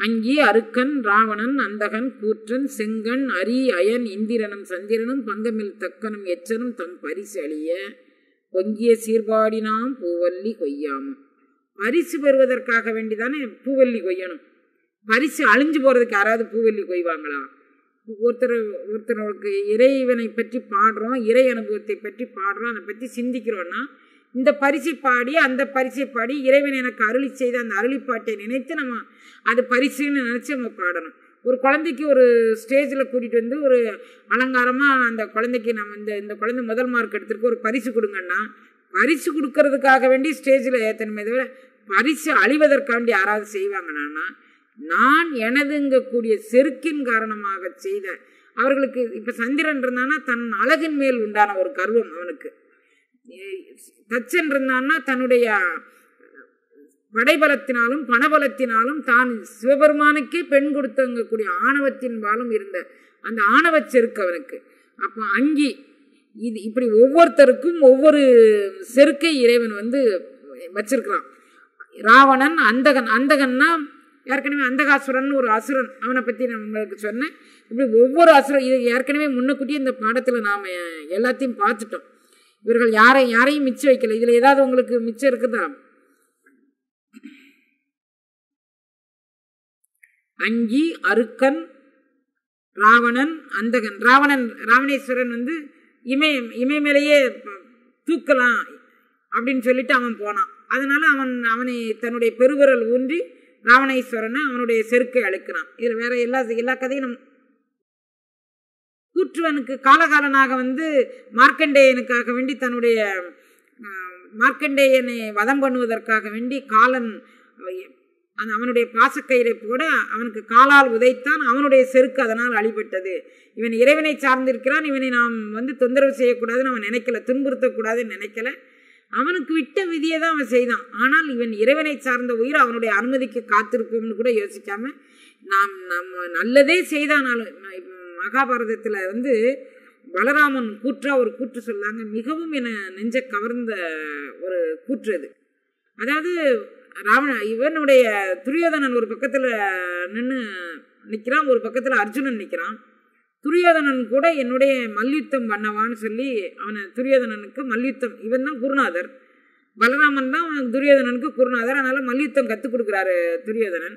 அங்கி அருக்கன் ராவணன் அந்தகன் கூற்றன் செங்கன் அரி அயன் இந்திரனும் சந்திரனும் பங்கமில் தக்கனும் எச்சனும் தம் பரிசு அழிய பொங்கிய சீர்பாடினாம் பூவல்லி கொய்யாமும் பரிசு பெறுவதற்காக வேண்டிதானே பூவல்லி கொய்யணும் பரிசு அழிஞ்சு போகிறதுக்கு யாராவது பூவல்லி கொய்வாங்களா ஒருத்தர் ஒருத்தருக்கு இறைவனை பற்றி பாடுறோம் இறை அனுபவத்தை பற்றி பாடுறோம் அதை பற்றி சிந்திக்கிறோன்னா இந்த பரிசை பாடி அந்த பரிசை பாடி இறைவன் எனக்கு அருளி செய்த அந்த அருளிப்பாட்டை நினைத்து நம்ம அது பரிசுன்னு நினச்சி நம்ம பாடணும் ஒரு குழந்தைக்கு ஒரு ஸ்டேஜில் கூட்டிகிட்டு வந்து ஒரு அலங்காரமாக அந்த குழந்தைக்கு நம்ம இந்த இந்த குழந்தை முதல் மார்க் எடுத்திருக்கு ஒரு பரிசு கொடுங்கன்னா பரிசு கொடுக்கறதுக்காக வேண்டி ஸ்டேஜில் ஏற்றணுமே தவிர பரிசு அழிவதற்காண்டி யாராவது செய்வாங்கண்ணா நான் எனதுங்கக்கூடிய செருக்கின் காரணமாக செய்த அவர்களுக்கு இப்போ சந்திரன் இருந்தான்னா தன் அழகின் மேல் உண்டான ஒரு கர்வம் அவனுக்கு தச்சன் இருந்தான்னா தன்னுடைய படைபலத்தினாலும் பணபலத்தினாலும் தான் சிவபெருமானுக்கே பெண் கொடுத்தங்கக்கூடிய ஆணவத்தின் பாலும் இருந்த அந்த ஆணவச் செருக்கு அவனுக்கு அப்போ அங்கி இது இப்படி ஒவ்வொருத்தருக்கும் ஒவ்வொரு செருக்கை இறைவன் வந்து வச்சிருக்கிறான் ராவணன் அந்தகன் அந்தகன்னா ஏற்கனவே அந்தகாசுரன் ஒரு அசுரன் அவனை பற்றி நான் உங்களுக்கு சொன்னேன் இப்படி ஒவ்வொரு அசுரன் இது ஏற்கனவே முன்னக்கூட்டி இந்த பாடத்தில் நாம் எல்லாத்தையும் பார்த்துட்டோம் இவர்கள் யாரை யாரையும் மிச்சம் வைக்கல இதில் ஏதாவது உங்களுக்கு மிச்சம் இருக்குதா அங்கி அருக்கன் ராவணன் அந்தகன் ராவணன் ராவணேஸ்வரன் வந்து இமை இமை மேலேயே தூக்கலாம் அப்படின்னு சொல்லிட்டு அவன் போனான் அதனால அவன் அவனை தன்னுடைய பெருவிரல் ஊன்றி ராவணேஸ்வரனை அவனுடைய செருக்கை அழுக்கிறான் இதில் வேற எல்லா எல்லா கதையும் நம் கூற்றுவனுக்கு காலகாலனாக வந்து மார்க்கண்டேயனுக்காக வேண்டி தன்னுடைய மார்க்கண்டேயனை வதம் பண்ணுவதற்காக வேண்டி காலன் அந்த அவனுடைய பாசக்கயிறை போட அவனுக்கு காலால் உதைத்தான் அவனுடைய செருக்கு அதனால் அழிபட்டது இவன் இறைவனை சார்ந்திருக்கிறான் இவனை நாம் வந்து தொந்தரவு செய்யக்கூடாதுன்னு அவன் நினைக்கல துன்புறுத்தக்கூடாதுன்னு நினைக்கல அவனுக்கு விட்ட விதியை தான் அவன் செய்தான் ஆனால் இவன் இறைவனை சார்ந்த உயிர் அவனுடைய அனுமதிக்கு காத்திருக்கும்னு கூட யோசிக்காம நாம் நம்ம நல்லதே செய்தானாலும் மகாபாரதத்தில் வந்து பலராமன் கூற்றா ஒரு கூற்று சொல்லாங்க மிகவும் என நெஞ்ச கவர்ந்த ஒரு கூற்று அது அதாவது ராவண இவனுடைய துரியோதனன் ஒரு பக்கத்தில் நின்று நிற்கிறான் ஒரு பக்கத்தில் அர்ஜுனன் நிற்கிறான் துரியோதனன் கூட என்னுடைய மல்யுத்தம் பண்ணவான்னு சொல்லி அவனை துரியோதனனுக்கு மல்யுத்தம் இவன் தான் குருநாதர் பலராமன் தான் அவனுக்கு துரியோதனனுக்கு குருநாதர் அதனால் மல்யுத்தம் கற்றுக் கொடுக்குறாரு துரியோதனன்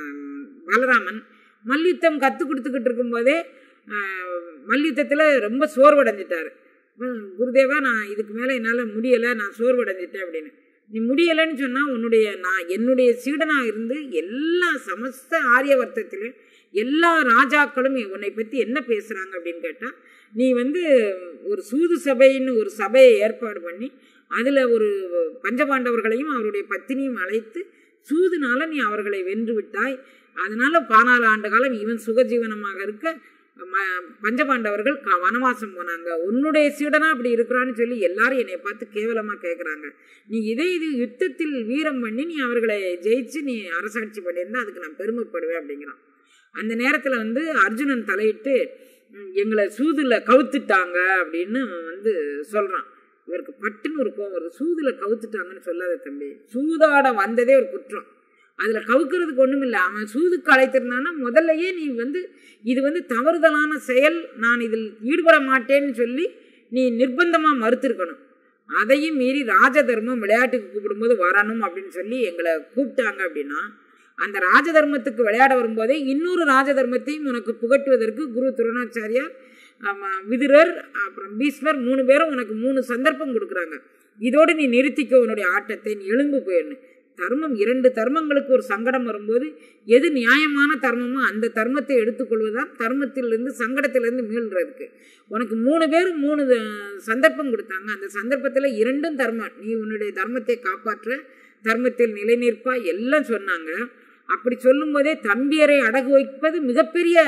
பலராமன் மல்யுத்தம் கற்றுக் கொடுத்துக்கிட்டு இருக்கும்போதே மல்யுத்தத்தில் ரொம்ப சோர்வடைஞ்சிட்டார் குருதேவா நான் இதுக்கு மேலே என்னால் முடியலை நான் சோர்வடைஞ்சிட்டேன் அப்படின்னு நீ முடியலைன்னு சொன்னால் உன்னுடைய நான் என்னுடைய சீடனாக இருந்து எல்லா சமஸ்த ஆரியவர்த்தத்திலும் எல்லா ராஜாக்களும் உன்னை பற்றி என்ன பேசுகிறாங்க அப்படின்னு கேட்டால் நீ வந்து ஒரு சூது சபைன்னு ஒரு சபையை ஏற்பாடு பண்ணி அதில் ஒரு பஞ்சபாண்டவர்களையும் அவருடைய பத்தினியும் அழைத்து சூதுனால நீ அவர்களை வென்று விட்டாய் அதனால் பதினாலு ஆண்டு காலம் இவன் சுகஜீவனமாக இருக்க பஞ்சபாண்டவர்கள் வனவாசம் போனாங்க உன்னுடைய சீடனா அப்படி இருக்கிறான்னு சொல்லி எல்லாரும் என்னை பார்த்து கேவலமாக கேட்குறாங்க நீ இதே இது யுத்தத்தில் வீரம் பண்ணி நீ அவர்களை ஜெயிச்சு நீ அரசாட்சி பண்ணியிருந்தா அதுக்கு நான் பெருமைப்படுவேன் அப்படிங்கிறான் அந்த நேரத்தில் வந்து அர்ஜுனன் தலையிட்டு எங்களை சூதில் கவுத்துட்டாங்க அப்படின்னு வந்து சொல்கிறான் இவருக்கு பட்டுன்னு ஒரு கோவம் வருது சூதில் கவுத்துட்டாங்கன்னு சொல்லாத தம்பி சூதாட வந்ததே ஒரு குற்றம் அதில் கவுக்கிறதுக்கு ஒன்றும் இல்லை அவன் சூதுக்கு அழைத்திருந்தான்னா முதல்லையே நீ வந்து இது வந்து தவறுதலான செயல் நான் இதில் ஈடுபட மாட்டேன்னு சொல்லி நீ நிர்பந்தமாக மறுத்திருக்கணும் அதையும் மீறி ராஜதர்மம் விளையாட்டுக்கு கூப்பிடும்போது வரணும் அப்படின்னு சொல்லி எங்களை கூப்பிட்டாங்க அப்படின்னா அந்த ராஜதர்மத்துக்கு விளையாட வரும்போதே இன்னொரு ராஜதர்மத்தையும் உனக்கு புகட்டுவதற்கு குரு துரோணாச்சாரியார் விதுரர் அப்புறம் பீஸ்மர் மூணு பேரும் உனக்கு மூணு சந்தர்ப்பம் கொடுக்குறாங்க இதோடு நீ நிறுத்திக்க உன்னுடைய ஆட்டத்தை நீ எழுந்து போயிடணும் தர்மம் இரண்டு தர்மங்களுக்கு ஒரு சங்கடம் வரும்போது எது நியாயமான தர்மமோ அந்த தர்மத்தை எடுத்துக்கொள்வதுதான் தர்மத்திலிருந்து சங்கடத்திலிருந்து மீள்றதுக்கு உனக்கு மூணு பேர் மூணு சந்தர்ப்பம் கொடுத்தாங்க அந்த சந்தர்ப்பத்தில் இரண்டும் தர்மம் நீ உன்னுடைய தர்மத்தை காப்பாற்ற தர்மத்தில் நிலை நிற்பா எல்லாம் சொன்னாங்க அப்படி சொல்லும்போதே தம்பியரை அடகு வைப்பது மிகப்பெரிய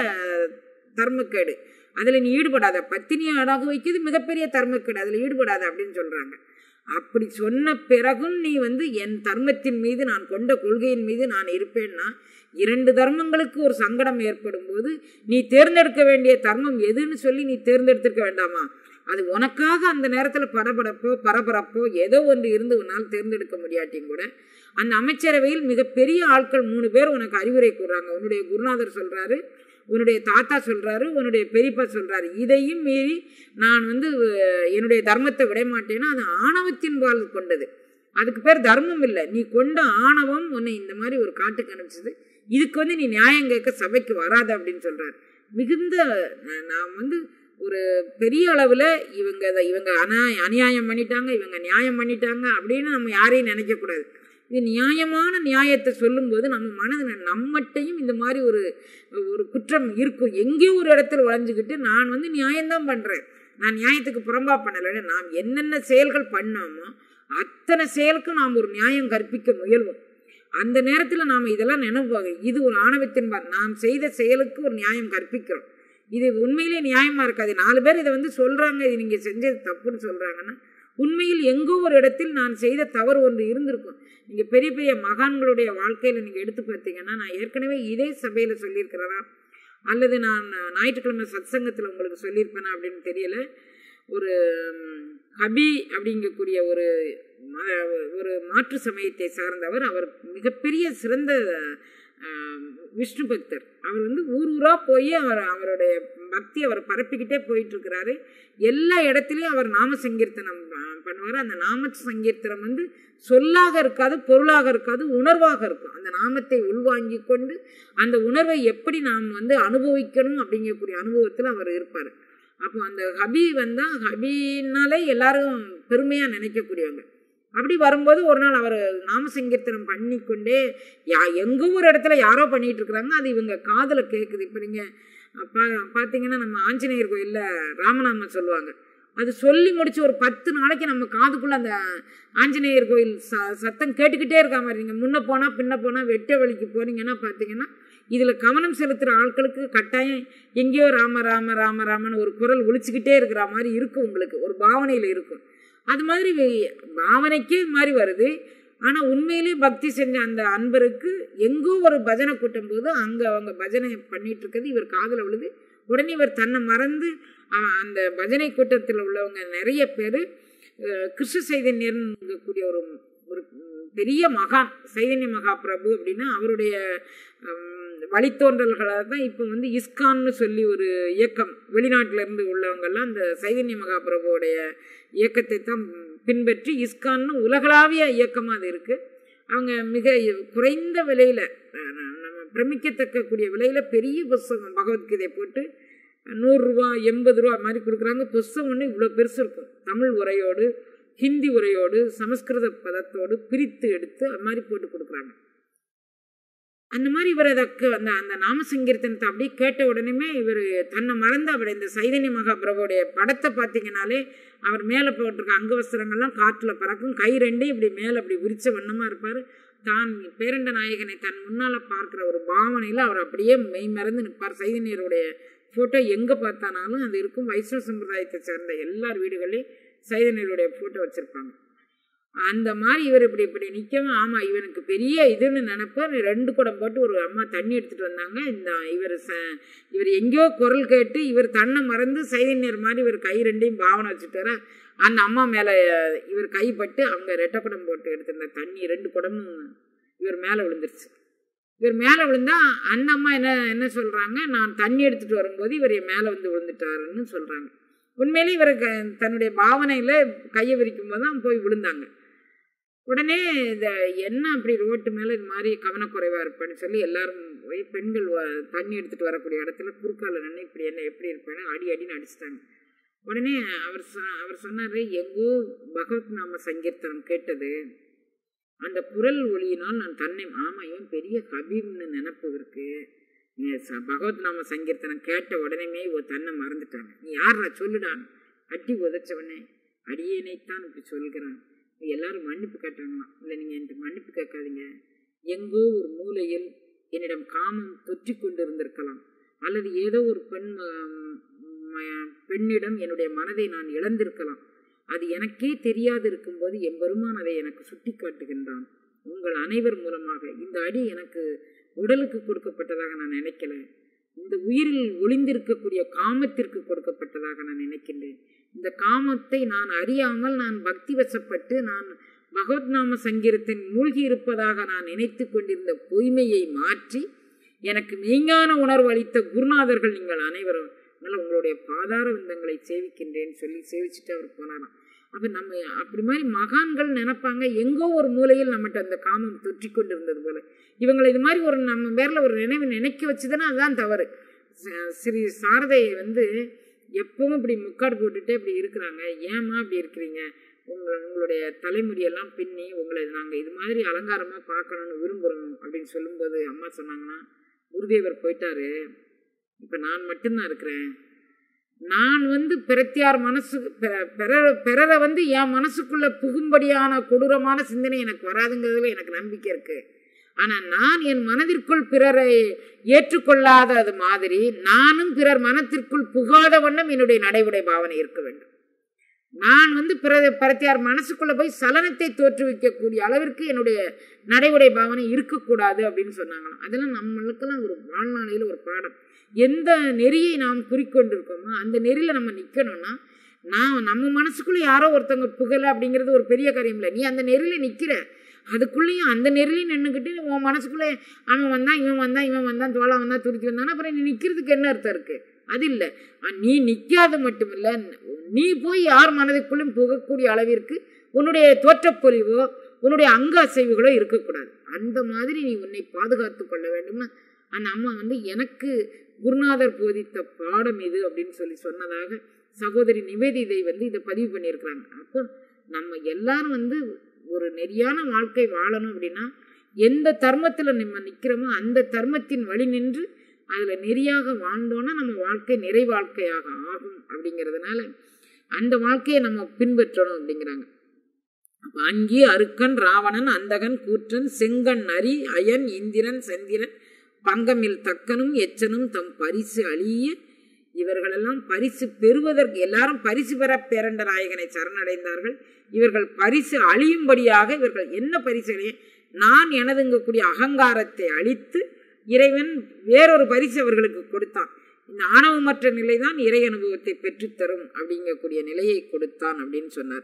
தர்மக்கேடு அதில் நீ ஈடுபடாத பத்தினியை அடகு வைக்கிறது மிகப்பெரிய தர்மக்கேடு அதில் ஈடுபடாத அப்படின்னு சொல்கிறாங்க அப்படி சொன்ன பிறகும் நீ வந்து என் தர்மத்தின் மீது நான் கொண்ட கொள்கையின் மீது நான் இருப்பேன்னா இரண்டு தர்மங்களுக்கு ஒரு சங்கடம் ஏற்படும் போது நீ தேர்ந்தெடுக்க வேண்டிய தர்மம் எதுன்னு சொல்லி நீ தேர்ந்தெடுத்திருக்க வேண்டாமா அது உனக்காக அந்த நேரத்தில் படபடப்போ பரபரப்போ ஏதோ ஒன்று இருந்து உன்னால் தேர்ந்தெடுக்க முடியாட்டியும் கூட அந்த அமைச்சரவையில் மிகப்பெரிய ஆட்கள் மூணு பேர் உனக்கு அறிவுரை கூறுறாங்க உன்னுடைய குருநாதர் சொல்றாரு உன்னுடைய தாத்தா சொல்றாரு உன்னுடைய பெரியப்பா சொல்றாரு இதையும் மீறி நான் வந்து அஹ், என்னுடைய தர்மத்தை விட மாட்டேன்னா அது ஆணவத்தின் பால் கொண்டது அதுக்கு பேர் தர்மம் இல்லை நீ கொண்ட ஆணவம் உன்னை இந்த மாதிரி ஒரு காட்டுக்கு அனுப்பிச்சது இதுக்கு வந்து நீ நியாயம் கேட்க சபைக்கு வராத அப்படின்னு சொல்றாரு மிகுந்த நான் நான் வந்து ஒரு பெரிய அளவில் இவங்க இதை- இவங்க அனா அநியாயம் பண்ணிட்டாங்க இவங்க நியாயம் பண்ணிட்டாங்க அப்படின்னு நம்ம யாரையும் நினைக்கக்கூடாது இது நியாயமான நியாயத்தை சொல்லும்போது நம்ம மனதில் நம்மட்டையும் இந்த மாதிரி ஒரு ஒரு குற்றம் இருக்கும் எங்கேயோ ஒரு இடத்துல வளைஞ்சுக்கிட்டு நான் வந்து நியாயம்தான் பண்ணுறேன் நான் நியாயத்துக்கு புறம்பா பண்ணலை நாம் என்னென்ன செயல்கள் பண்ணோமோ அத்தனை செயலுக்கும் நாம் ஒரு நியாயம் கற்பிக்க முயல்வோம் அந்த நேரத்தில் நாம் இதெல்லாம் நினைப்பாங்க இது ஒரு ஆணவத்தின் பார் நாம் செய்த செயலுக்கு ஒரு நியாயம் கற்பிக்கிறோம் இது உண்மையிலே நியாயமாக இருக்காது நாலு பேர் இதை வந்து சொல்கிறாங்க இது நீங்கள் செஞ்சது தப்புன்னு சொல்கிறாங்கன்னா உண்மையில் எங்கோ ஒரு இடத்தில் நான் செய்த தவறு ஒன்று இருந்திருக்கும் நீங்கள் பெரிய பெரிய மகான்களுடைய வாழ்க்கையில் நீங்கள் எடுத்து பார்த்தீங்கன்னா நான் ஏற்கனவே இதே சபையில் சொல்லியிருக்கிறேனா அல்லது நான் ஞாயிற்றுக்கிழமை சத்சங்கத்தில் உங்களுக்கு சொல்லியிருப்பேனா அப்படின்னு தெரியல ஒரு ம், ஹபி அப்படிங்கக்கூடிய ஒரு ம- ஒரு மாற்று சமயத்தை சார்ந்தவர் அவர் மிகப்பெரிய சிறந்த ஆம், விஷ்ணு பக்தர் அவர் வந்து ஊர் ஊராக போய் அவர் அவருடைய பக்தி அவர் பரப்பிக்கிட்டே போயிட்டு இருக்கிறாரு எல்லா இடத்துலையும் அவர் நாம சங்கீர்த்தனம் ப- பண்ணுவார் அந்த நாம சங்கீர்த்தனம் வந்து சொல்லாக இருக்காது பொருளாக இருக்காது உணர்வாக இருக்கும் அந்த நாமத்தை உள்வாங்கி கொண்டு அந்த உணர்வை எப்படி நாம் வந்து அனுபவிக்கணும் அப்படிங்கக்கூடிய அனுபவத்தில் அவர் இருப்பார் அப்போ அந்த ஹபி வந்தால் ஹபின்னாலே எல்லாரும் பெருமையாக நினைக்கக்கூடியவங்க அப்படி வரும்போது ஒரு நாள் அவர் நாம சங்கீர்த்தனம் பண்ணிக்கொண்டே யா எங்கோ ஒரு இடத்துல யாரோ பண்ணிட்டு இருக்கிறாங்க அது இவங்க காதில் கேட்குது இப்போ நீங்கள் பா பார்த்தீங்கன்னா நம்ம ஆஞ்சநேயர் கோயிலில் ராமநாமம் சொல்லுவாங்க அது சொல்லி முடிச்சு ஒரு பத்து நாளைக்கு நம்ம காதுக்குள்ளே அந்த ஆஞ்சநேயர் கோயில் ச சத்தம் கேட்டுக்கிட்டே இருக்கா மாதிரி நீங்கள் முன்ன போனால் பின்ன போனால் வெட்ட வழிக்கு போனீங்கன்னா பார்த்தீங்கன்னா இதில் கவனம் செலுத்துகிற ஆட்களுக்கு கட்டாயம் எங்கேயோ ராம ராம ராம ராமன்னு ஒரு குரல் ஒழிச்சுக்கிட்டே இருக்கிற மாதிரி இருக்கும் உங்களுக்கு ஒரு பாவனையில் இருக்கும் அது மாதிரி வே- பாவனைக்கே இது மாதிரி வருது ஆனால் உண்மையிலே பக்தி செஞ்ச அந்த அன்பருக்கு எங்கோ ஒரு பஜனை கூட்டும் போது அங்கே அவங்க பஜனை பண்ணிட்டு இருக்கிறது இவர் காதில் விழுது உடனே இவர் தன்னை மறந்து அஹ், அந்த பஜனை கூட்டத்தில் உள்ளவங்க நிறைய பேர் கிருஷ்ண சைதன்யர்ங்கக்கூடிய ஒரு ஒரு ம், பெரிய மகான் சைதன்ய மகாபிரபு அப்படின்னா அவருடைய ம், வழித்தோன்றல்களாக தான் இப்போ வந்து இஸ்கான்னு சொல்லி ஒரு இயக்கம் வெளிநாட்டில இருந்து உள்ளவங்கெல்லாம் அந்த சைதன்ய மகாபிரபுவோடைய இயக்கத்தை தான் பின்பற்றி இஸ்கான்னு உலகளாவிய இயக்கமாக அது இருக்குது அவங்க மிக குறைந்த விலையில் நம்ம பிரமிக்கத்தக்கக்கூடிய விலையில் பெரிய புஸ்தகம் பகவத்கீதை போட்டு நூறுரூவா எண்பது ரூபா மாதிரி கொடுக்குறாங்க புஸ்தகம் ஒன்று இவ்வளோ பெருசு இருக்கும் தமிழ் உரையோடு ஹிந்தி உரையோடு சமஸ்கிருத பதத்தோடு பிரித்து எடுத்து அது மாதிரி போட்டு கொடுக்குறாங்க அந்த மாதிரி இவர் அதற்கு அந்த அந்த நாம சங்கீர்த்தனத்தை அப்படியே கேட்ட உடனேமே இவர் தன்னை மறந்து அவர் இந்த சைதன்ய மகாபிரபுடைய படத்தை பார்த்தீங்கனாலே அவர் மேலே போட்டிருக்க அங்கவஸ்திரங்கள்லாம் காற்றுல பறக்கும் கை ரெண்டையும் இப்படி மேலே அப்படி விரிச்ச வண்ணமாக இருப்பார் தான் பேரண்ட நாயகனை தன் முன்னால் பார்க்குற ஒரு பாவனையில் அவர் அப்படியே மெய் மறந்து நிற்பார் சைதன்யருடைய ஃபோட்டோ எங்கே பார்த்தானாலும் அது இருக்கும் வைஷ்ணவ சம்பிரதாயத்தை சேர்ந்த எல்லார் வீடுகள்லையும் சைதன்யருடைய ஃபோட்டோ வச்சுருப்பாங்க அந்த மாதிரி இவர் இப்படி இப்படி நிற்கவும் ஆமாம் இவனுக்கு பெரிய இதுன்னு நினைப்பார் ரெண்டு குடம் போட்டு ஒரு அம்மா தண்ணி எடுத்துகிட்டு வந்தாங்க இந்த இவர் ச இவர் எங்கேயோ குரல் கேட்டு இவர் தன்னை மறந்து சைதன்யர் மாதிரி இவர் கை ரெண்டையும் பாவனை வச்சுட்டு வர அந்த அம்மா மேலே இவர் கைப்பட்டு அவங்க ரெட்டை குடம் போட்டு எடுத்திருந்த தண்ணி ரெண்டு குடமும் இவர் மேலே விழுந்துருச்சு இவர் மேலே விழுந்தா அந்த அம்மா என்ன என்ன சொல்கிறாங்க நான் தண்ணி எடுத்துகிட்டு வரும்போது இவர் என் மேலே வந்து விழுந்துட்டாருன்னு சொல்கிறாங்க உண்மையிலே இவர் க தன்னுடைய பாவனையில் கையை விரிக்கும் போது தான் போய் விழுந்தாங்க உடனே இந்த என்ன அப்படி ரோட்டு மேலே இது மாதிரி கவனக்குறைவாக இருப்பேன்னு சொல்லி எல்லாரும் போய் பெண்கள் வ- தண்ணி எடுத்துகிட்டு வரக்கூடிய இடத்துல குறுக்கால நின்று இப்படி என்ன எப்படி இருப்பேன்னு அடி அடின்னு அடிச்சிட்டாங்க உடனே அவர் சொ அவர் சொன்னார் எங்கோ பகவத் நாம சங்கீர்த்தனம் கேட்டது அந்த குரல் ஒளியினால் நான் தன்னை ஆமாம் இவன் பெரிய கபீர்னு நினப்பு இருக்கு நீ ச- பகவத் நாம சங்கீர்த்தனம் கேட்ட உடனேமே இவ தன்னை மறந்துட்டாங்க நீ யாரா சொல்லுடான் அட்டி உதைச்சவனே அடியேனைத்தான் இப்படி சொல்கிறான் எல்லாரும் மன்னிப்பு கேட்டாங்களாம் இல்லை நீங்கள் என்கிட்ட மன்னிப்பு கேட்காதீங்க எங்கோ ஒரு மூலையில் என்னிடம் காமம் தொற்றி கொண்டிருந்திருக்கலாம் அல்லது ஏதோ ஒரு பெண் ம- ம- பெண்ணிடம் என்னுடைய மனதை நான் இழந்திருக்கலாம் அது எனக்கே தெரியாது இருக்கும்போது எம்பெருமான் அதை எனக்கு சுட்டி காட்டுகின்றான் உங்கள் அனைவர் மூலமாக இந்த அடி எனக்கு உடலுக்கு கொடுக்கப்பட்டதாக நான் நினைக்கல இந்த உயிரில் ஒளிந்திருக்கக்கூடிய காமத்திற்கு கொடுக்கப்பட்டதாக நான் நினைக்கின்றேன் இந்த காமத்தை நான் அறியாமல் நான் பக்தி வசப்பட்டு நான் பகவத் நாம சங்கீரத்தின் மூழ்கி இருப்பதாக நான் நினைத்து கொண்டிருந்த பொய்மையை மாற்றி எனக்கு மெய்ஞான உணர்வு அளித்த குருநாதர்கள் நீங்கள் அனைவரும் அதனால் உங்களுடைய பாதார விந்தங்களை சேவிக்கின்றேன்னு சொல்லி சேவிச்சுட்டு அவர் போனாராம் அப்போ நம்ம அப்படி மாதிரி மகான்கள் நினைப்பாங்க எங்கோ ஒரு மூலையில் நம்மகிட்ட அந்த காமம் தொற்றி கொண்டிருந்தது போல இவங்களை இது மாதிரி ஒரு நம்ம பேரில் ஒரு நினைவு நினைக்க வச்சுதுன்னா அதுதான் தவறு ச- ஸ்ரீ சாரதை வந்து எப்பவும் இப்படி முக்காடு போட்டுட்டே இப்படி இருக்கிறாங்க ஏம்மா அப்படி இருக்கிறீங்க உங்கள் உங்களுடைய தலைமுடியெல்லாம் பின்னி உங்களை நாங்கள் இது மாதிரி அலங்காரமாக பார்க்கணுன்னு விரும்புகிறோம் அப்படின்னு சொல்லும்போது அம்மா சொன்னாங்கன்னா குருதேவர் போயிட்டாரு இப்போ நான் மட்டும்தான் இருக்கிறேன் நான் வந்து பிரத்தியார் மனசு பெ- பிறர் பிறரை வந்து என் மனசுக்குள்ள புகும்படியான கொடூரமான சிந்தனை எனக்கு வராதுங்கிறதுல எனக்கு நம்பிக்கை இருக்கு ஆனால் நான் என் மனதிற்குள் பிறரை ஏற்றுக்கொள்ளாதது மாதிரி நானும் பிறர் மனத்திற்குள் புகாத வண்ணம் என்னுடைய நடைமுறை பாவனை இருக்க வேண்டும் நான் வந்து பிற பரத்தியார் மனசுக்குள்ள போய் சலனத்தை தோற்றுவிக்கக்கூடிய அளவிற்கு என்னுடைய நடைமுறை பாவனை இருக்கக்கூடாது அப்படின்னு சொன்னாங்களாம் அதெல்லாம் நம்மளுக்கெல்லாம் ஒரு வாழ்நாளையில் ஒரு பாடம் எந்த நெறியை நாம் குறிக்கொண்டிருக்கோமோ அந்த நெறியில் நம்ம நிற்கணும்னா நான் நம்ம மனசுக்குள்ளே யாரோ ஒருத்தவங்க புகழ அப்படிங்கிறது ஒரு பெரிய காரியம் இல்லை நீ அந்த நெறியில் நிற்கிற அதுக்குள்ளேயும் அந்த நெறிலையும் நின்றுக்கிட்டு உன் மனசுக்குள்ளே அவன் வந்தான் இவன் வந்தான் இவன் வந்தான் தோளா வந்தான் துருக்கி வந்தானா அப்புறம் நீ நிற்கிறதுக்கு என்ன அர்த்தம் இருக்குது அது இல்லை நீ நிற்காது மட்டுமில்லை நீ போய் யார் மனதுக்குள்ளும் புகக்கூடிய அளவிற்கு உன்னுடைய தோற்றப்பொழிவோ உன்னுடைய அங்க அசைவுகளோ இருக்கக்கூடாது அந்த மாதிரி நீ உன்னை பாதுகாத்து கொள்ள வேண்டும்னா அந்த அம்மா வந்து எனக்கு குருநாதர் போதித்த பாடம் இது அப்படின்னு சொல்லி சொன்னதாக சகோதரி நிவேதிதை வந்து இதை பதிவு பண்ணியிருக்கிறாங்க அப்போ நம்ம எல்லாரும் வந்து ஒரு நெறியான வாழ்க்கை வாழணும் அப்படின்னா எந்த தர்மத்தில் நம்ம நிற்கிறோமோ அந்த தர்மத்தின் வழி நின்று அதில் நெறியாக வாழ்ந்தோன்னா நம்ம வாழ்க்கை நிறை வாழ்க்கையாக ஆகும் அப்படிங்கிறதுனால அந்த வாழ்க்கையை நம்ம பின்பற்றணும் அப்படிங்கிறாங்க அப்ப அங்கி அருக்கன் ராவணன் அந்தகன் கூற்றன் செங்கன் நரி அயன் இந்திரன் சந்திரன் பங்கமில் தக்கனும் எச்சனும் தம் பரிசு அழிய இவர்களெல்லாம் பரிசு பெறுவதற்கு எல்லாரும் பரிசு பெற பேரண்ட நாயகனை சரணடைந்தார்கள் இவர்கள் பரிசு அழியும்படியாக இவர்கள் என்ன பரிசு அழிய நான் எனதுங்கக்கூடிய அகங்காரத்தை அழித்து இறைவன் வேறொரு பரிசு அவர்களுக்கு கொடுத்தான் இந்த ஆணவமற்ற நிலைதான் இறை அனுபவத்தை பெற்றுத்தரும் அப்படிங்கக்கூடிய நிலையை கொடுத்தான் அப்படின்னு சொன்னார்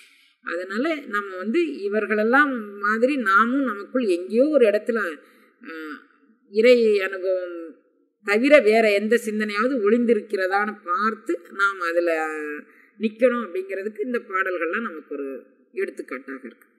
அதனால நம்ம வந்து இவர்களெல்லாம் மாதிரி நாமும் நமக்குள் எங்கேயோ ஒரு இடத்துல ஆஹ், இறை அனுபவம் தவிர வேற எந்த சிந்தனையாவது ஒளிந்திருக்கிறதான்னு பார்த்து நாம் அதில் நிற்கணும் அப்படிங்கிறதுக்கு இந்த பாடல்கள்லாம் நமக்கு ஒரு எடுத்துக்காட்டாக இருக்கு